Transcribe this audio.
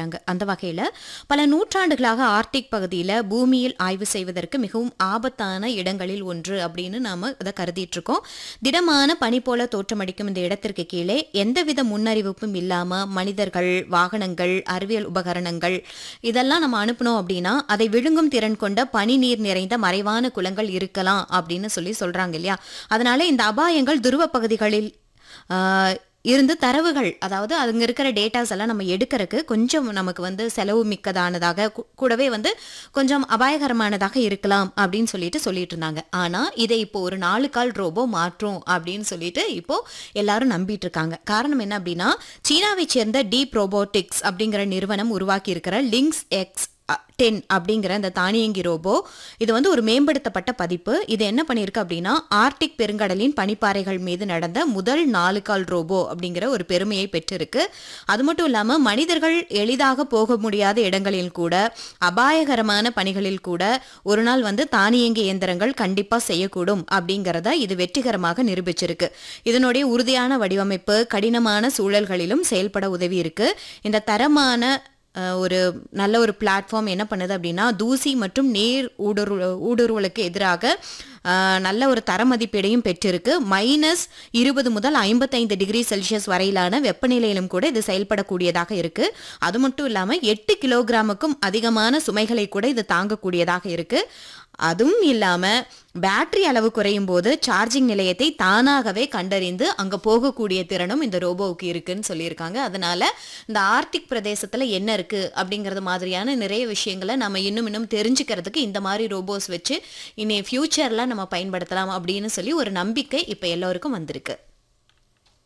சொல்லியிருந்தாங்க அந்த வகையில் பல நூற்றாண்டுகளாக ஆர்டிக் பகுதியில் பூமியில் ஆய்வு செய்வதற்கு மிகவும் ஆபத்தான இடங்களில் ஒன்று அப்படின்னு நாம இதை கருதிட்டு இருக்கோம் திடமான பனி போல தோற்றமடிக்கும் இந்த இடத்திற்கு கீழே எந்தவித முன்னறிவிப்பும் இல்லாம மனிதர்கள் வாகனங்கள் அறிவியல் உபகரணங்கள் இதெல்லாம் நம்ம அனுப்பணும் அப்படின்னா அதை விழுங்கும் திறன் கொண்ட பனி நீர் நிறைந்த மறைவான குளங்கள் இருக்கலாம் அப்படின்னு சொல்லி சொல்றாங்க இல்லையா அதனால இந்த அபாயங்கள் துருவ பகுதிகளில் ஆஹ், இருந்து தரவுகள் அதாவது அங்க இருக்கிற டேட்டாஸ் எல்லாம் நம்ம எடுக்கிறதுக்கு கொஞ்சம் நமக்கு வந்து செலவு மிக்கதானதாக கூ- கூடவே வந்து கொஞ்சம் அபாயகரமானதாக இருக்கலாம் அப்படின்னு சொல்லிட்டு சொல்லிட்டு இருந்தாங்க ஆனா இதை இப்போ ஒரு நாலு கால் ரோபோ மாற்றும் அப்படின்னு சொல்லிட்டு இப்போ எல்லாரும் நம்பிட்டு இருக்காங்க காரணம் என்ன அப்படின்னா சீனாவை சேர்ந்த டீப் ரோபோட்டிக்ஸ் அப்படிங்கிற நிறுவனம் உருவாக்கி இருக்கிற லிங்க்ஸ் எக்ஸ் டென் அப்படிங்கிற அந்த தானியங்கி ரோபோ இது வந்து ஒரு மேம்படுத்தப்பட்ட பதிப்பு இது என்ன பண்ணியிருக்கு அப்படின்னா ஆர்டிக் பெருங்கடலின் பனிப்பாறைகள் மீது நடந்த முதல் நாலு கால் ரோபோ அப்படிங்கிற ஒரு பெருமையை பெற்றிருக்கு அது மட்டும் இல்லாமல் மனிதர்கள் எளிதாக போக முடியாத இடங்களில் கூட அபாயகரமான பணிகளில் கூட ஒரு நாள் வந்து தானியங்கி இயந்திரங்கள் கண்டிப்பாக செய்யக்கூடும் அப்படிங்கிறத இது வெற்றிகரமாக நிரூபிச்சிருக்கு இதனுடைய உறுதியான வடிவமைப்பு கடினமான சூழல்களிலும் செயல்பட உதவி இருக்கு இந்த தரமான அஹ், ஒரு நல்ல ஒரு பிளாட்ஃபார்ம் என்ன பண்ணுது அப்படின்னா தூசி மற்றும் நீர் ஊடுருவ ஊடுருவலுக்கு எதிராக அஹ், நல்ல ஒரு தர மதிப்பீடையும் பெற்றிருக்கு மைனஸ் இருபது முதல் ஐம்பத்தைந்து டிகிரி செல்சியஸ் வரையிலான வெப்பநிலையிலும் கூட இது செயல்படக்கூடியதாக இருக்கு அது மட்டும் இல்லாமல் எட்டு கிலோகிராமுக்கும் அதிகமான சுமைகளை கூட இது தாங்கக்கூடியதாக இருக்கு அதுவும் இல்லாம பேட்டரி அளவு குறையும் போது சார்ஜிங் நிலையத்தை தானாகவே கண்டறிந்து அங்க போகக்கூடிய திறனும் இந்த ரோபோவுக்கு இருக்குன்னு சொல்லியிருக்காங்க அதனால இந்த ஆர்டிக் பிரதேசத்துல என்ன இருக்கு அப்படிங்கறது மாதிரியான நிறைய விஷயங்களை நம்ம இன்னும் இன்னும் தெரிஞ்சுக்கிறதுக்கு இந்த மாதிரி ரோபோஸ் வச்சு இனி ஃபியூச்சர்ல நம்ம பயன்படுத்தலாம் அப்படின்னு சொல்லி ஒரு நம்பிக்கை இப்ப எல்லோருக்கும் வந்திருக்கு